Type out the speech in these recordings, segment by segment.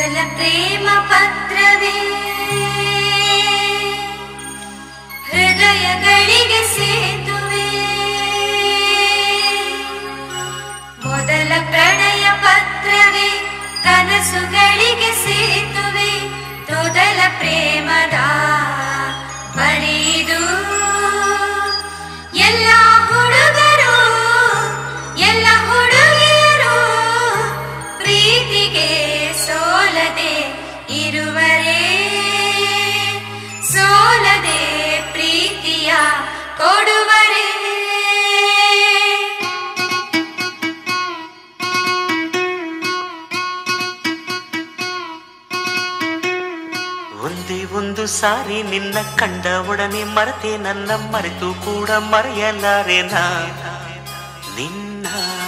ಮೊದಲ ಪ್ರೇಮ ಪತ್ರವೇ ಹೃದಯಗಳಿಗೆ ಸೇತುವೆ ಮೊದಲ ಪ್ರಣಯ ಪತ್ರವೇ ಕನಸುಗಳಿಗೆ ಸೇತುವೆ ಮೊದಲ ಪ್ರೇಮದ ಬರೀದು ಎಲ್ಲ ಹುಡುಗರು ಎಲ್ಲ ಹುಡುಗಿಯರು ಪ್ರೀತಿಗೆ ಸೋಲದೆ ಇರುವರೇ ಸೋಲದೆ ಪ್ರೀತಿಯ ಕೊಡುವರೇ ಒಂದೇ ಒಂದು ಸಾರಿ ನಿನ್ನ ಕಂಡ ಒಡನೆ ಮರೆತೆ ನನ್ನ ಮರೆತು ಕೂಡ ಮರೆಯಲಾರೆನ ನಿನ್ನ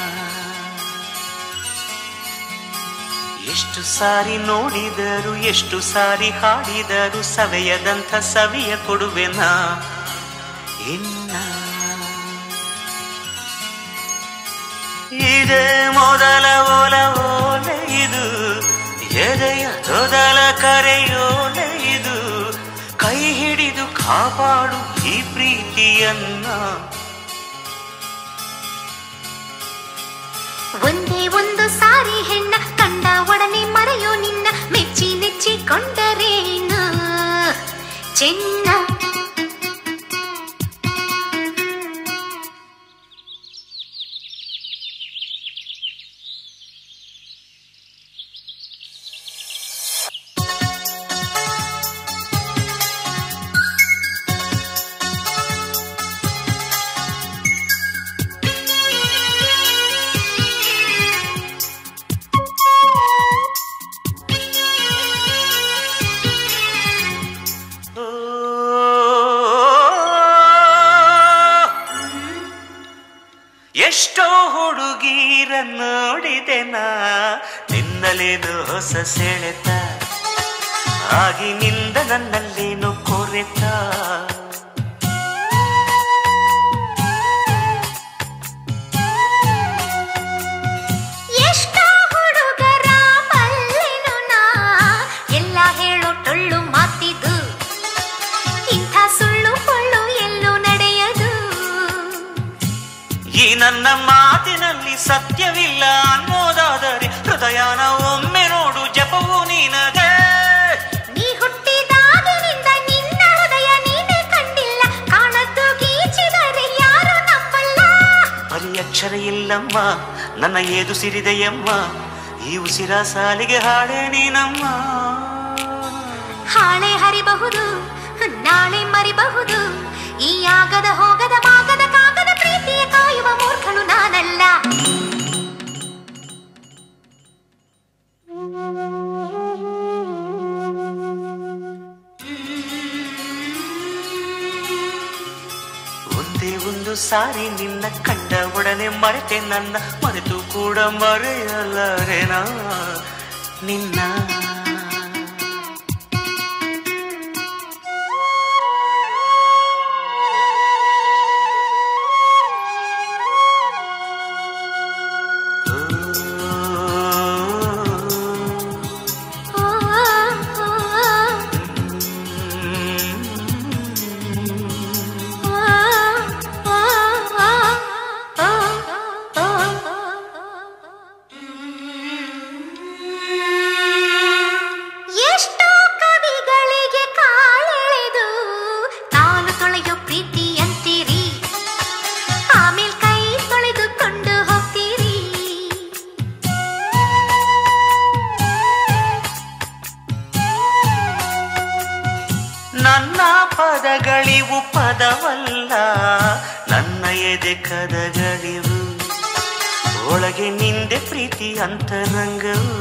ಎಷ್ಟು ಸಾರಿ ನೋಡಿದರು ಎಷ್ಟು ಸಾರಿ ಹಾಡಿದರು ಸವೆಯದಂಥ ಸವಿಯ ಕೊಡುವೆನ ಇನ್ನ ಇದೇ ಮೊದಲ ಓಲ ಓಲೆ ಇದು ಎದೆಯ ತೊದಲ ಕರೆಯೋಲೆ ಇದು ಕೈ ಹಿಡಿದು ಕಾಪಾಡು ಈ ಪ್ರೀತಿಯನ್ನ ಒಂದೇ ಒಂದು ಸಾರಿ ಹೆಣ್ಣ ಕಂಡ ಒಡನೆ ಮರೆಯೋ ನಿನ್ನ ಮೆಚ್ಚಿ ನೆಚ್ಚಿಕೊಂಡರೇನ ಚೆನ್ನ ಓ, ಎಷ್ಟೋ ಹುಡುಗೀರ ನೋಡಿದೆನ ನಿನ್ನಲೇನು ಹೊಸ ಸೆಳೆತ ಆಗಿನಿಂದ ನನ್ನಲ್ಲೇನು ಕೊರೆತ ಎಷ್ಟೋ ಹುಡುಗರ ಬಲ್ಲೆನು ನಾ ಎಲ್ಲ ಹೇಳೋ ಟೊಳ್ಳು ಮಾತಿದು ಇಂಥ ಸುಳ್ಳು ಪೊಳ್ಳು ಎಲ್ಲೂ ನಡೆಯದು ಈ ನನ್ನ ಮಾತಿನಲ್ಲಿ ಸತ್ಯವಿಲ್ಲ ಅನ್ನೋದಾದರೆ ಹೃದಯನ ಒಮ್ಮೆ ನೋಡು ಜಪವು ನೀನದೇ ನೀ ಹುಟ್ಟಿದಾಗಿನಿಂದ ನಿನ್ನ ಹೃದಯ ನೀನೇ ಕಂಡಿಲ್ಲ ಕಾಣದ್ದು ಗೀಚಿದರೆ ಯಾರು ನಂಬಲ್ಲ ಬರೀ ಅಕ್ಷರ ಇಲ್ಲಮ್ಮ ನನ್ನ ಏದು ಸಿರಿದೆಯಮ್ಮ ಈ ಉಸಿರ ಸಾಲಿಗೆ ಹಾಡೆ ನೀನಮ್ಮ ಹಾಳೆ ಹರಿಬಹುದು ನಾಳೆ ಮರಿಬಹುದು ಈ ಆಗದ ಹೋಗದ ಮಾಗದ ಕಾಗದ ಪ್ರೀತಿಯ ಕಾಯುವ ಮೂರ್ಖನು ನಾನಲ್ಲ ಒಂದೇ ಒಂದು ಸಾರಿ ನಿನ್ನ ಕಂಡ ಒಡನೆ ಮರೆತೆ ನನ್ನ ಮರೆತು ಕೂಡ ಮರೆಯಲಾರೆನ ನಿನ್ನ ಆ, ಆ, ಆ, ಆ, ಆ, ಎಷ್ಟೋ ಕವಿಗಳಿಗೆ ಕಾಲೆಳೆದು ತಾನು ತೊಳೆಯೋ ಪ್ರೀತಿ ಅಂತೀರಿ ಆಮೇಲೆ ಕೈ ತೊಳೆದುಕೊಂಡು ಹೋಗ್ತೀರಿ ನನ್ನ ಪದಗಳಿವು ಪದವಲ್ಲ ನನ್ನ ಎದೆ ಕದಗಳಿವು ಒಳಗೆ ನಿಂದೆ ಪ್ರೀತಿ ಅಂತರಂಗವು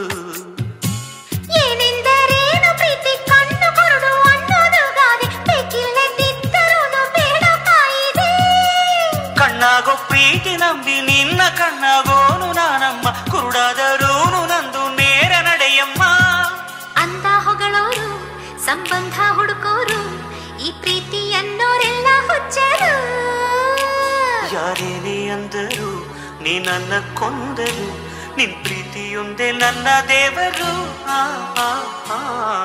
ಏನೆಂದರೇನು ಪ್ರೀತಿ ಕಣ್ಣು ಕುರುಡು ಅನ್ನೋದು ಗಾದೆ ಬೇಕಿಲ್ಲದಿದ್ದರೂನು ಬೇಡ ಕಾಯಿದೆ ಕಣ್ಣಾಗೋ ಪ್ರೀತಿ ನಂಬಿ ನಿನ್ನ ಕಣ್ಣಾಗೋನು ನಾನಮ್ಮ ಕುರುಡಾದರೂನು ನಂದು ನೇರ ನಡೆಯಮ್ಮ ಅಂದ ಹೊಗಳೋರು ಸಂಬಂಧ ಹುಡುಕೋರು ಈ ಪ್ರೀತಿ ಅನ್ನೋರೆಲ್ಲ ಹುಚ್ಚರು ಯಾರೇನೇ ಅಂದರು ನೀ ನನ್ನ ಕೊಂದರು ನಿನ್ ಪ್ರೀತಿಯೊಂದೇ ನನ್ನ ದೇವರು ಆ, ಆ, ಆ.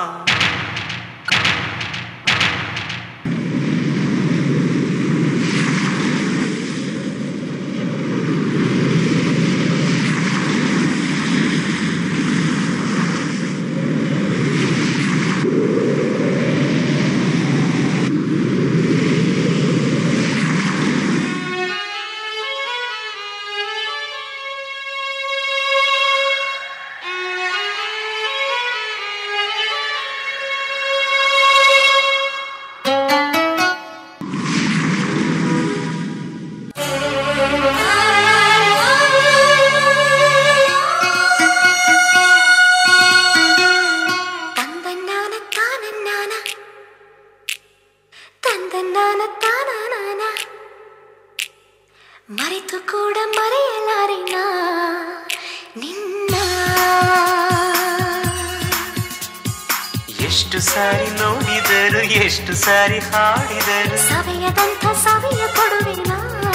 ತಂದನ್ನಾನ ತಾನನ್ನಾನ ತಂದನ್ನಾನ ತಾನಾನ ಮರೆತು ಕೂಡ ಮರೆಯಲಾರಿನ ನಿನ್ನ ಎಷ್ಟು ಸಾರಿ ನೋಡಿದರು ಎಷ್ಟು ಸಾರಿ ಹಾಡಿದರು ಸವೆಯದಂಥ ಸವಿಯ ಕೊಡುವಿನ